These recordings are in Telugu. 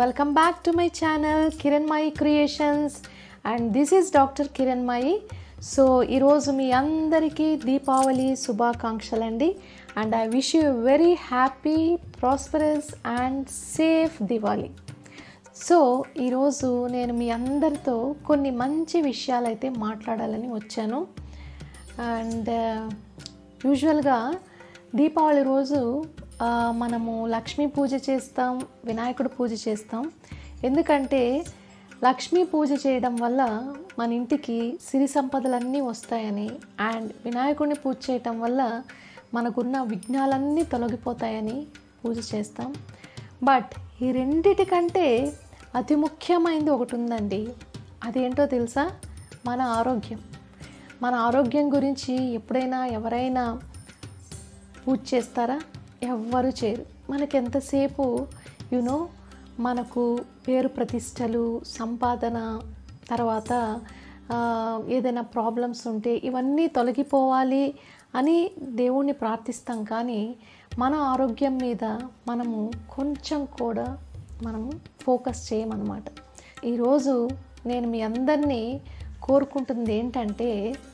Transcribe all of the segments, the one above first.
welcome back to my channel Kiranmayi Creations and this is doctor Kiranmayi so ఈరోజు మీ అందరికీ దీపావళి శుభాకాంక్షలు అండి and I wish you very happy prosperous and safe Diwali so ఈరోజు నేను మీ అందరితో కొన్ని మంచి విషయాలు అయితే మాట్లాడాలని వచ్చాను అండ్ యూజువల్గా దీపావళి రోజు ఆ, మనము లక్ష్మీ పూజ చేస్తాం వినాయకుడు పూజ చేస్తాం ఎందుకంటే లక్ష్మీ పూజ చేయడం వల్ల మన ఇంటికి సిరి సంపదలన్నీ వస్తాయని అండ్ వినాయకుడిని పూజ చేయటం వల్ల మనకున్న విఘ్నాలన్నీ తొలగిపోతాయని పూజ చేస్తాం బట్ ఈ రెండిటికంటే అతి ముఖ్యమైనది ఒకటి ఉందండి అదేంటో తెలుసా మన ఆరోగ్యం మన ఆరోగ్యం గురించి ఎప్పుడైనా ఎవరైనా పూజ చేస్తారా ఎవ్వరు చేయరు మనకి ఎంతసేపు యునో మనకు పేరు ప్రతిష్టలు సంపాదన తర్వాత ఆ, ఏదైనా ప్రాబ్లమ్స్ ఉంటే ఇవన్నీ తొలగిపోవాలి అని దేవుణ్ణి ప్రార్థిస్తాం కానీ మన ఆరోగ్యం మీద మనము కొంచెం కూడా మనము ఫోకస్ చేయమన్నమాట ఈరోజు నేను మీ అందరినీ కోరుకుంటుంది ఏంటంటే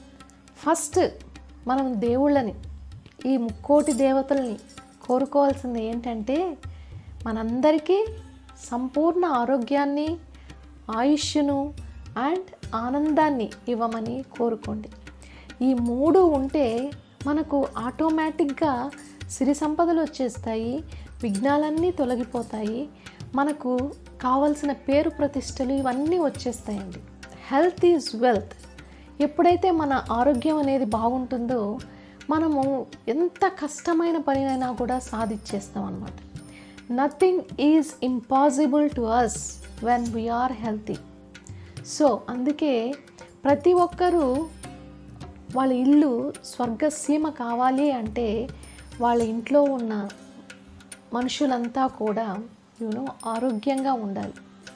ఫస్ట్ మనం దేవుళ్ళని ఈ ముక్కోటి దేవతల్ని కోరుకోవాల్సింది ఏంటంటే మనందరికీ సంపూర్ణ ఆరోగ్యాన్ని ఆయుష్ను అండ్ ఆనందాన్ని ఇవ్వమని కోరుకోండి ఈ మూడు ఉంటే మనకు ఆటోమేటిక్గా సిరి సంపదలు వచ్చేస్తాయి విఘ్నాలన్నీ తొలగిపోతాయి మనకు కావలసిన పేరు ప్రతిష్టలు ఇవన్నీ వచ్చేస్తాయండి హెల్త్ ఈజ్ వెల్త్ ఎప్పుడైతే మన ఆరోగ్యం అనేది బాగుంటుందో మనము ఎంత కష్టమైన పనినైనా కూడా సాధించేస్తాం అనమాట nothing is impossible to us when we're healthy so అందుకే ప్రతి ఒక్కరూ వాళ్ళ ఇల్లు స్వర్గసీమ కావాలి అంటే వాళ్ళ ఇంట్లో ఉన్న మనుషులంతా కూడా యూనో ఆరోగ్యంగా ఉండాలి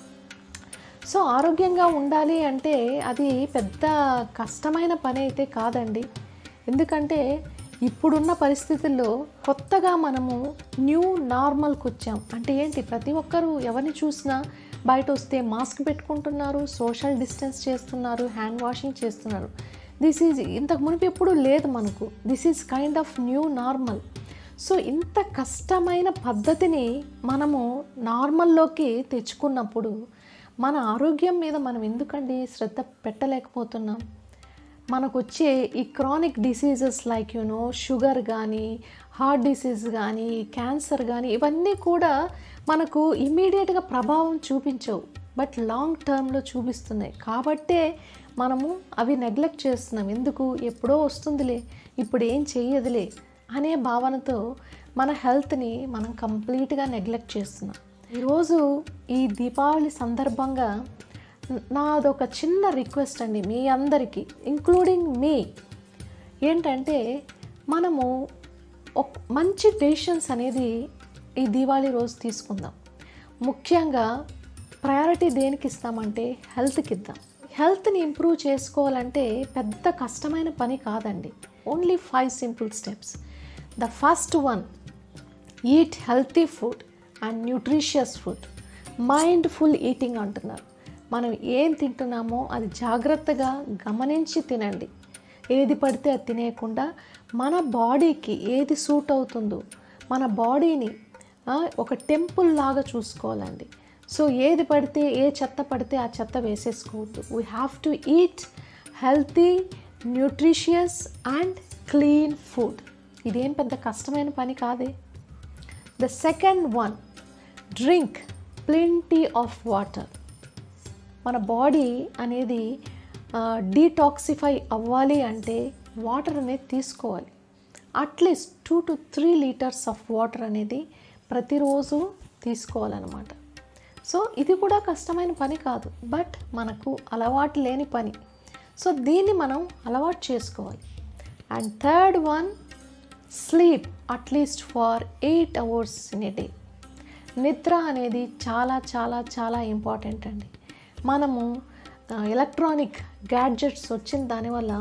సో ఆరోగ్యంగా ఉండాలి అంటే అది పెద్ద కష్టమైన పని అయితే కాదండి ఎందుకంటే ఇప్పుడున్న పరిస్థితుల్లో కొత్తగా మనము న్యూ నార్మల్కి వచ్చాం అంటే ఏంటి ప్రతి ఒక్కరూ ఎవరిని చూసినా బయట వస్తే మాస్క్ పెట్టుకుంటున్నారు సోషల్ డిస్టెన్స్ చేస్తున్నారు హ్యాండ్ వాషింగ్ చేస్తున్నారు దిస్ ఈజ్ ఇంతకు మునుపు ఎప్పుడు లేదు మనకు this is kind of new normal so ఇంత కష్టమైన పద్ధతిని మనము నార్మల్లోకి తెచ్చుకున్నప్పుడు మన ఆరోగ్యం మీద మనం ఎందుకండి శ్రద్ధ పెట్టలేకపోతున్నాం మనకు వచ్చే ఈ chronic diseases like you know sugar కానీ హార్ట్ డిసీజ్ కానీ క్యాన్సర్ కానీ ఇవన్నీ కూడా మనకు ఇమీడియట్గా ప్రభావం చూపించవు బట్ లాంగ్ టర్మ్లో చూపిస్తున్నాయి కాబట్టే మనము అవి నెగ్లెక్ట్ చేస్తున్నాం ఎందుకు ఎప్పుడో వస్తుందిలే ఇప్పుడు ఏం చెయ్యదులే అనే భావనతో మన హెల్త్ని మనం కంప్లీట్గా నెగ్లెక్ట్ చేస్తున్నాం ఈరోజు ఈ దీపావళి సందర్భంగా నాదొక చిన్న రిక్వెస్ట్ అండి మీ అందరికీ ఇంక్లూడింగ్ మీ ఏంటంటే మనము ఒక మంచి డెసిషన్స్ అనేది ఈ దీవాళి రోజు తీసుకుందాం ముఖ్యంగా ప్రయారిటీ దేనికి ఇస్తామంటే హెల్త్కి ఇద్దాం హెల్త్ని ఇంప్రూవ్ చేసుకోవాలంటే పెద్ద కష్టమైన పని కాదండి only five simple steps the first one eat healthy food and nutritious food mindful eating అంటున్నారు మనం ఏం తింటున్నామో అది జాగ్రత్తగా గమనించి తినండి ఏది పడితే అది తినేయకుండా మన బాడీకి ఏది సూట్ అవుతుందో మన బాడీని ఆ, ఒక టెంపుల్ లాగా చూసుకోవాలండి సో ఏది పడితే ఏ చెత్త పడితే ఆ చెత్త వేసేసుకోవద్దు we have to eat healthy nutritious and clean food ఇదేం పెద్ద కష్టమైన పని కాదే the second one drink plenty of water మన బాడీ అనేది డీటాక్సిఫై అవ్వాలి అంటే వాటర్ అనేది తీసుకోవాలి at least two to three litres of water అనేది ప్రతిరోజు తీసుకోవాలన్నమాట సో ఇది కూడా కష్టమైన పని కాదు బట్ మనకు అలవాటు లేని పని సో దీన్ని మనం అలవాటు చేసుకోవాలి and third one sleep at least for eight hours in a day నిద్ర అనేది చాలా చాలా చాలా ఇంపార్టెంట్ అండి మనము ఎలక్ట్రానిక్ గ్యాడ్జెట్స్ వచ్చిన దానివల్ల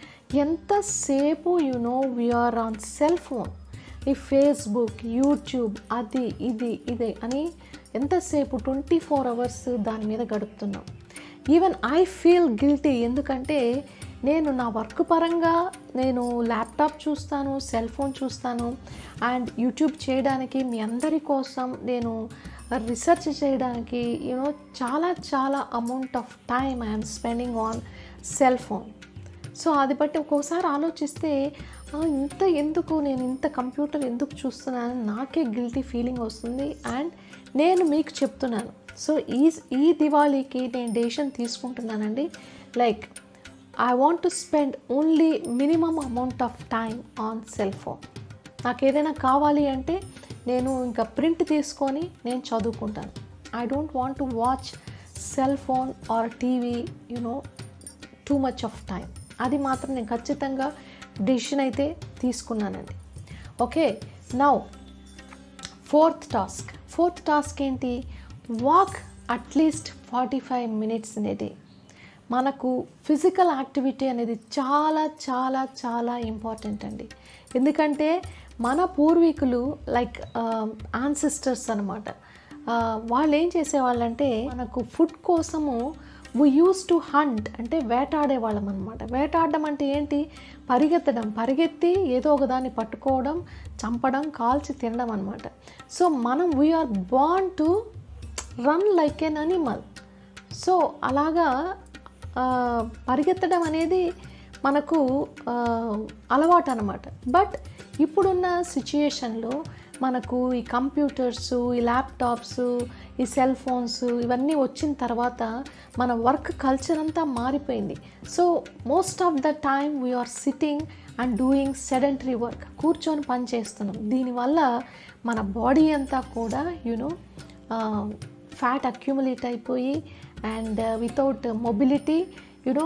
ఎంతసేపు you know we're on cell phone ఈ ఫేస్బుక్ యూట్యూబ్ అది ఇది ఇది అని ఎంతసేపు ట్వంటీ ఫోర్ అవర్స్ దాని మీద గడుపుతున్నాం ఈవెన్ ఐ ఫీల్ గిల్టీ ఎందుకంటే నేను నా వర్క్ పరంగా నేను ల్యాప్టాప్ చూస్తాను సెల్ ఫోన్ చూస్తాను అండ్ యూట్యూబ్ చేయడానికి మీ అందరి కోసం నేను రీసెర్చ్ చేయడానికి యూనో చాలా చాలా amount of time I'm spending on cell phone so అది బట్టి ఒక్కోసారి ఆలోచిస్తే "ఆ, ఇంత ఎందుకు నేను ఇంత కంప్యూటర్ ఎందుకు చూస్తున్నాను నాకే గిల్టీ ఫీలింగ్ వస్తుంది అండ్ నేను మీకు చెప్తున్నాను సో ఈ ఈ దివాళీకి నేను డెసిషన్ తీసుకుంటున్నానండి like I want to spend only minimum amount of time on cell phone నాకు ఏదైనా కావాలి అంటే నేను ఇంకా ప్రింట్ తీసుకొని నేను చదువుకుంటాను I don't want to watch cell phone or TV you know too much of time అది మాత్రం నేను ఖచ్చితంగా డెసిషన్ అయితే తీసుకున్నానండి okay now fourth task fourth task ఏంటి walk at least forty five minutes in a day మనకు ఫిజికల్ యాక్టివిటీ అనేది చాలా చాలా చాలా ఇంపార్టెంట్ అండి ఎందుకంటే మన పూర్వీకులు లైక్ ఆన్సిస్టర్స్ అనమాట వాళ్ళు ఏం చేసేవాళ్ళంటే మనకు ఫుడ్ కోసము వి యూస్ టు హంట్ అంటే వేటాడేవాళ్ళం అనమాట వేటాడడం అంటే ఏంటి పరిగెత్తడం పరిగెత్తి ఏదో ఒక దాన్ని పట్టుకోవడం చంపడం కాల్చి తినడం అనమాట సో మనం we're born to run like an animal so అలాగా ఆ, పరిగెత్తడం అనేది మనకు ఆ, అలవాటు అనమాట బట్ ఇప్పుడున్న సిచ్యుయేషన్లో మనకు ఈ కంప్యూటర్స్ ఈ ల్యాప్టాప్స్ ఈ సెల్ ఫోన్స్ ఇవన్నీ వచ్చిన తర్వాత మన వర్క్ కల్చర్ అంతా మారిపోయింది so most of the time we're sitting and doing sedentary work కూర్చొని పని చేస్తున్నాం దీనివల్ల మన బాడీ అంతా కూడా యూనో ఫ్యాట్ అక్యుములేట్ అయిపోయి అండ్ వితౌట్ మొబిలిటీ యునో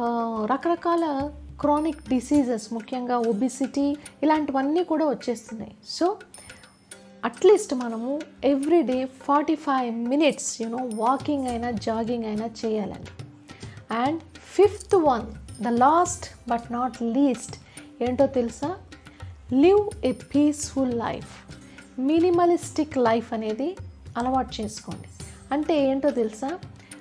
రకరకాల క్రానిక్ డిసీజెస్ ముఖ్యంగా ఒబిసిటీ ఇలాంటివన్నీ కూడా వచ్చేస్తున్నాయి సో అట్లీస్ట్ మనము everyday forty five minutes you know walking అయినా జాగింగ్ అయినా చేయాలండి and fifth one the last but not least ఏంటో తెలుసా live a peaceful life minimalistic life అనేది అలవాటు చేసుకోండి అంటే ఏంటో తెలుసా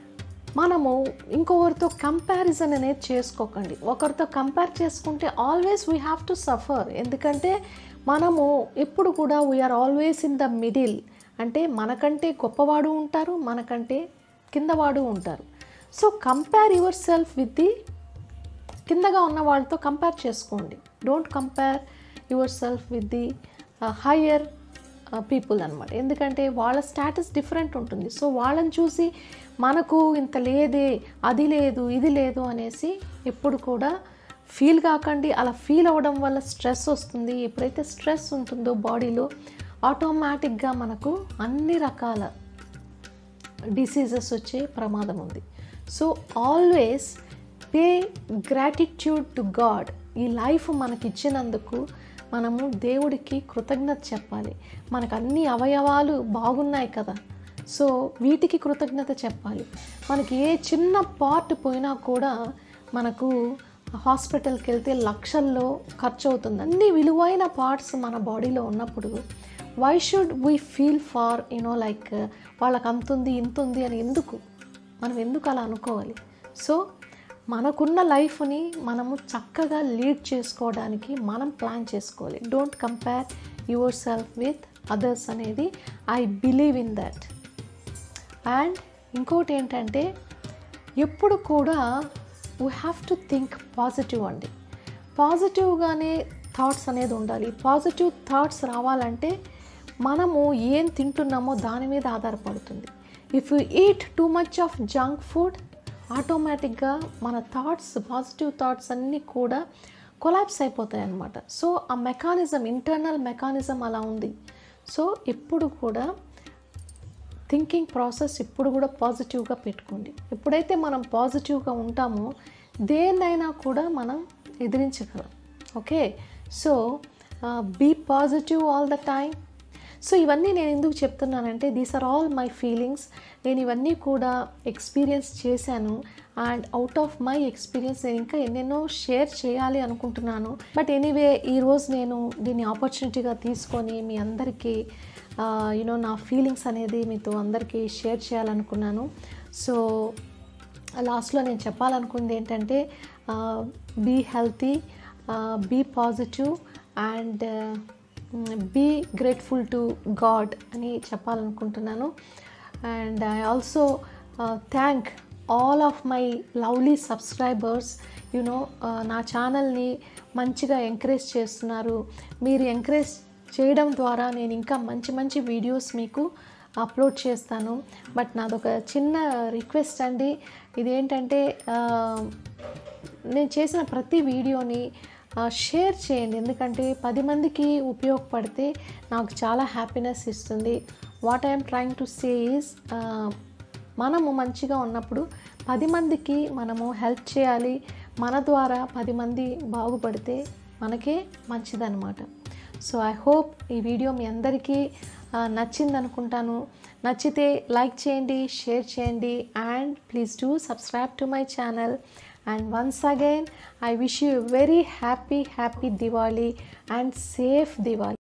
మనము ఇంకొకరితో కంపారిజన్ అనేది చేసుకోకండి ఒకరితో కంపేర్ చేసుకుంటే always we have to suffer ఎందుకంటే మనము ఎప్పుడు కూడా we're always in the middle అంటే మనకంటే గొప్పవాడు ఉంటారు మనకంటే కిందవాడు ఉంటారు so compare yourself with the కిందగా ఉన్న వాళ్ళతో కంపేర్ చేసుకోండి don't compare yourself with the higher people అనమాట ఎందుకంటే వాళ్ళ స్టేటస్ డిఫరెంట్ ఉంటుంది సో వాళ్ళని చూసి మనకు ఇంత లేదే అది లేదు ఇది లేదు అనేసి ఎప్పుడు కూడా ఫీల్ కాకండి అలా ఫీల్ అవ్వడం వల్ల స్ట్రెస్ వస్తుంది ఎప్పుడైతే స్ట్రెస్ ఉంటుందో బాడీలో ఆటోమేటిక్గా మనకు అన్ని రకాల డిసీజెస్ వచ్చే ప్రమాదం ఉంది so always pay gratitude to God ఈ లైఫ్ మనకి ఇచ్చినందుకు మనము దేవుడికి కృతజ్ఞత చెప్పాలి మనకు అన్ని అవయవాలు బాగున్నాయి కదా సో వీటికి కృతజ్ఞత చెప్పాలి మనకి ఏ చిన్న పార్ట్ పోయినా కూడా మనకు హాస్పిటల్కి వెళ్తే లక్షల్లో ఖర్చు అవుతుంది అన్ని విలువైన పార్ట్స్ మన బాడీలో ఉన్నప్పుడు why should we feel for you know like వాళ్ళకి అంత ఉంది ఇంత ఉంది అని ఎందుకు మనం ఎందుకు అలా అనుకోవాలి సో మనకున్న లైఫ్ని మనము చక్కగా లీడ్ చేసుకోవడానికి మనం ప్లాన్ చేసుకోవాలి don't compare yourself with others అనేది I believe in that and ఇంకోటి ఏంటంటే ఎప్పుడు కూడా we have to think positive అండి పాజిటివ్గానే థాట్స్ అనేది ఉండాలి పాజిటివ్ థాట్స్ రావాలంటే మనము ఏం తింటున్నామో దాని మీద ఆధారపడుతుంది if you eat too much of junk food ఆటోమేటిక్గా మన థాట్స్ పాజిటివ్ థాట్స్ అన్నీ కూడా కొలాప్స్ అయిపోతాయి అన్నమాట సో ఆ మెకానిజం ఇంటర్నల్ మెకానిజం అలా ఉంది సో ఎప్పుడు కూడా థింకింగ్ ప్రాసెస్ ఎప్పుడు కూడా పాజిటివ్గా పెట్టుకోండి ఎప్పుడైతే మనం పాజిటివ్గా ఉంటామో దేన్నైనా కూడా మనం ఎదిరించగలం okay so be positive all the time so ఇవన్నీ నేను ఎందుకు చెప్తున్నానంటే these are all my feelings నేను ఇవన్నీ కూడా ఎక్స్పీరియన్స్ చేశాను and out of my experience నేను ఇంకా ఎన్నెన్నో షేర్ చేయాలి అనుకుంటున్నాను బట్ ఎనీవే ఈరోజు నేను దీన్ని ఆపర్చునిటీగా తీసుకొని మీ అందరికీ యూనో నా ఫీలింగ్స్ అనేది మీతో అందరికీ షేర్ చేయాలనుకున్నాను సో లాస్ట్లో నేను చెప్పాలనుకుంది ఏంటంటే be healthy be positive and be grateful to God అని చెప్పాలనుకుంటున్నాను and I also thank all of my lovely subscribers you know నా ఛానల్ని మంచిగా ఎంకరేజ్ చేస్తున్నారు మీరు ఎంకరేజ్ చేయడం ద్వారా నేను ఇంకా మంచి మంచి వీడియోస్ మీకు అప్లోడ్ చేస్తాను బట్ నాదొక చిన్న రిక్వెస్ట్ అండి ఇదేంటంటే ఆ, నేను చేసిన ప్రతి వీడియోని ఆ, షేర్ చేయండి ఎందుకంటే పది మందికి ఉపయోగపడితే నాకు చాలా హ్యాపీనెస్ ఇస్తుంది what I'm trying to say is మనము మంచిగా ఉన్నప్పుడు పది మందికి మనము హెల్ప్ చేయాలి మన ద్వారా పది మంది బాగుపడితే మనకే మంచిదన్నమాట సో ఐ హోప్ ఈ వీడియో మీ అందరికీ ఆ, నచ్చింది అనుకుంటాను నచ్చితే లైక్ చేయండి షేర్ చేయండి and please do subscribe to my channel and once again I wish you very happy happy Diwali and safe Diwali